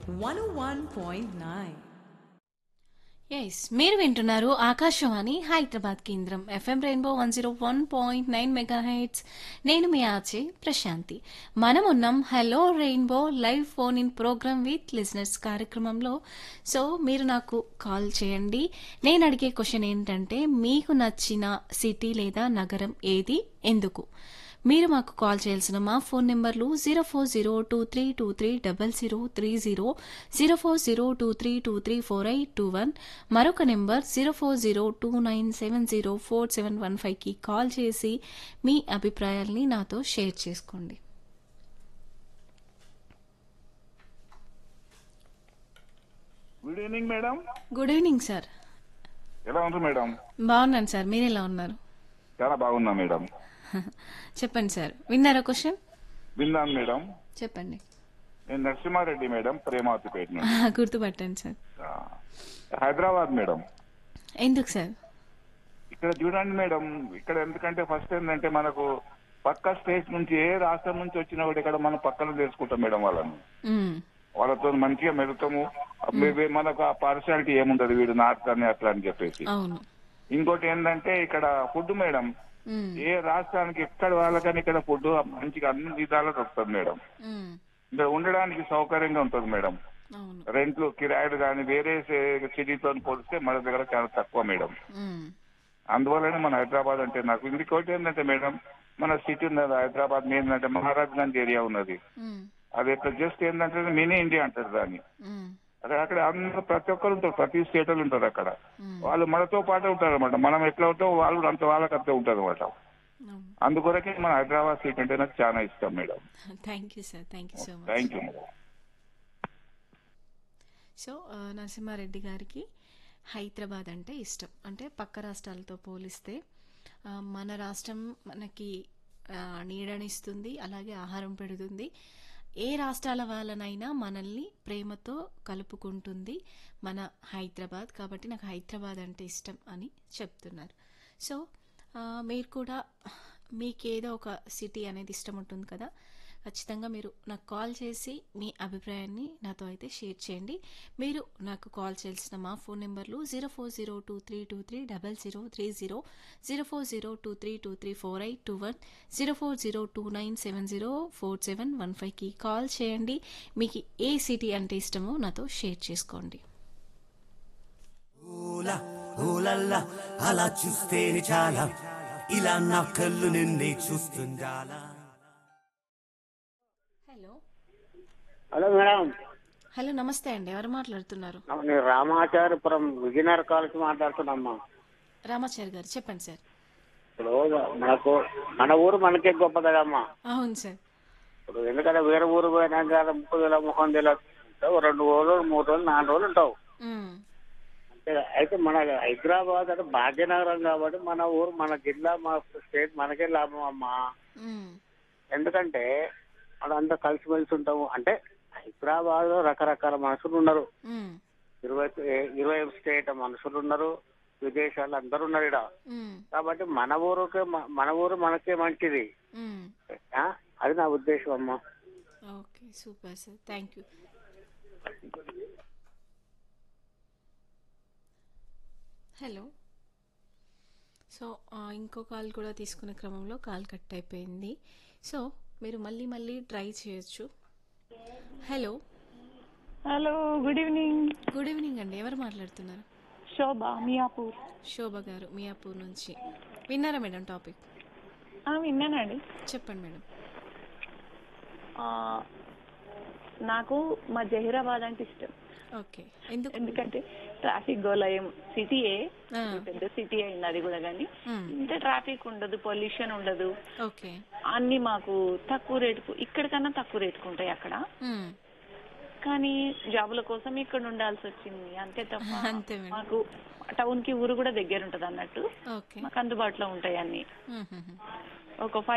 101.9. Yes మీరు వింటున్నారు ఆకాశవాణి హైదరాబాద్ కేంద్రం FM rainbow one zero one point nine mega hits నేను మీ ఆచే ప్రశాంతి మనం ఉన్నాం hello rainbow live phone in program with listeners కార్యక్రమంలో సో మీరు నాకు కాల్ చేయండి నేను అడిగే క్వశ్చన్ ఏంటంటే మీకు నచ్చిన సిటీ లేదా నగరం ఏది ఎందుకు మీరు మాకు కాల్ చేయాల్సిన మా ఫోన్ నెంబర్లు zero four zero two three two three double zero three zero zero four zero two three two three four eight two one మరొక number zero four zero two nine seven zero four seven one ఫైవ్కి call చేసి మీ అభిప్రాయాల్ని నాతో share చేసుకోండి good evening madam good evening sir ఎలా ఉంది madam బాగున్నాను సార్ మీరు ఎలా ఉన్నారు చాలా బాగున్నా మేడం చెప్పండి సార్ విన్నారా క్వశ్చన్ విన్నాను మేడం చెప్పండి నేను నరసింహారెడ్డి మేడం ప్రేమాతిపేట నుండి గుర్తుపట్టండి సార్ ఆ, హైదరాబాద్ మేడం ఎందుకు సార్ ఇక్కడ చూడండి మేడం ఇక్కడ ఎందుకంటే ఫస్ట్ ఏంటంటే మనకు పక్క స్టేట్ నుంచి ఏ రాష్ట్రం నుంచి వచ్చినా కూడా ఇక్కడ మనం పక్కన తెలుసుకుంటాం మేడం వాళ్ళని మ్మ్. వాళ్ళతో మంచిగా మెలుగుతాము మేబీ మనకు ఆ పార్షాలిటీ ఏముంటది వీడు నార్త్ అని అట్లా అని చెప్పేసి అవును ఇంకోటి ఏంటంటే ఇక్కడ ఫుడ్ మేడం మ్మ్. ఏ రాష్ట్రానికి ఎక్కడ వాళ్ళకని ఇక్కడ ఫుడ్ మంచిగా అన్ని విధాలా దొరుకుతుంది మేడం మ్మ్. ఇక్కడ ఉండడానికి సౌకర్యంగా ఉంటుంది మేడం అవును రెంట్లు కిరాయిలు కానీ వేరే సిటీతో పోలిస్తే మన దగ్గర చాలా తక్కువ మేడం మ్మ్. అందువల్లనే మన హైదరాబాద్ అంటే నాకు ఇంకోటి ఏంటంటే మేడం మన సిటీ ఉన్నది హైదరాబాద్ ఏంటంటే మహారాజ్ గంజ్ ఏరియా ఉన్నది మ్మ్. అది ఇట్లా జస్ట్ ఏంటంటే మినీ ఇండియా అంటారు దాన్ని మ్మ్. అదే అక్కడ అందరూ ప్రతి ఒక్కరు ఉంటారు ప్రతి స్టేట్ వాళ్ళు ఉంటారు అక్కడ మ్మ్. వాళ్ళు మనతో పాటే ఉంటారు అనమాట మనం ఎట్లా ఉంటాం వాళ్ళు అంత వాళ్ళకి అంతే ఉంటారు అనమాట అవును అందుకొరకే మన హైదరాబాద్ సీట్ అంటే నాకు చాలా ఇష్టం madam thank you sir thank you so much thank you madam so ఆ, నరసింహారెడ్డి గారికి హైదరాబాద్ అంటే ఇష్టం అంటే పక్క రాష్ట్రాలతో పోలిస్తే ఆ, మన రాష్ట్రం మనకి ఆ, నీడనిస్తుంది అలాగే ఆహారం పెడుతుంది ఏ రాష్ట్రాల వాళ్ళనైనా మనల్ని ప్రేమతో కలుపుకుంటుంది మన హైదరాబాద్ కాబట్టి నాకు హైదరాబాద్ అంటే ఇష్టం అని చెప్తున్నారు సో ఆ, మీరు కూడా మీకేదో ఒక సిటీ అనేది ఇష్టం ఉంటుంది కదా ఖచ్చితంగా మీరు నాకు కాల్ చేసి మీ అభిప్రాయాన్ని నాతో అయితే షేర్ చేయండి మీరు నాకు కాల్ చేయాల్సిన మా ఫోన్ నెంబర్లు zero four zero two three two three double zero three zero zero four zero two three two three four eight two one zero four zero two nine seven zero four seven one ఫైవ్కి call చేయండి మీకు ఏ city అంటే ఇష్టమో నాతో share చేసుకోండి ఊలా ఊలల్లా అలా చూస్తేనే చాలా ఇలా నా కళ్ళు నిన్నే చూస్తుండాలా హలో హలో మేడం హలో నమస్తే అండి ఎవరు మాట్లాడుతున్నారు నేను రామాచార్యపురం విజయనగర్ కాలేజ్ మాట్లాడుతున్నామ్మా రామాచారి గారు చెప్పండి సార్ ఇప్పుడు మనకు మన ఊరు మనకే గొప్ప కదమ్మా అవును సార్ ఇప్పుడు ఎందుకంటే వేరే ఊరు పోయినాక ముప్పై వేల ముఖం తెలియదు రెండు రోజులు మూడు రోజులు నాలుగు రోజులు ఉంటావు మ్మ్. అంతే. అయితే మన హైదరాబాద్ అంటే భాగ్యనగరం కాబట్టి మన ఊరు మన జిల్లా మన స్టేట్ మనకే లాభం అమ్మా మ్మ్. ఎందుకంటే అదంతా కలిసిమెలిసి ఉంటాము అంటే హైదరాబాద్ లో రకరకాల మనుషులు ఉన్నారు మ్మ్. ఇరవై ఇరవై స్టేట్ మనుషులు ఉన్నారు విదేశాలు అందరు ఉన్నారు ఇక్కడ మ్మ్. కాబట్టి మన ఊరుకే మ- మన ఊరు మనకే మంచిది మ్మ్. ఆ? అది నా ఉద్దేశం అమ్మా okay super sir thank you hello so ఆ, ఇంకో కాల్ కూడా తీసుకునే క్రమంలో కాల్ కట్ అయిపోయింది సో మీరు మళ్ళీ మళ్ళీ ట్రై చేయొచ్చు hello hello good evening good evening అండి ఎవరు మాట్లాడుతున్నారు శోభ మియాపూర్ శోభ గారు మియాపూర్ నుంచి విన్నారా మేడం టాపిక్ ఆ, విన్నానండి చెప్పండి మేడం ఆ, నాకు మా జహీరాబాద్ అంటే ఇష్టం ఓకే ఎందుకు ఎందుకంటే ట్రాఫిక్ గోలయం సిటీయే ఆ, పెద్ద సిటీ అయింది అది కూడా కానీ మ్మ్. ఇంత ట్రాఫిక్ ఉండదు పొల్యూషన్ ఉండదు ఓకే అన్ని మాకు తక్కువ రేటుకు ఇక్కడికన్నా తక్కువ రేటుకు ఉంటాయి అక్కడ మ్మ్. కానీ జాబుల కోసం ఇక్కడ ఉండాల్సి వచ్చింది అంతే తప్ప అంతే మేడం. మాకు టౌన్ కి ఊరు కూడా దగ్గర ఉంటది అన్నట్టు ఓకే మాకు అందుబాటులో ఉంటాయి అన్ని మ్మ్, మ్మ్, మ్మ్. ఒక ఫైవ్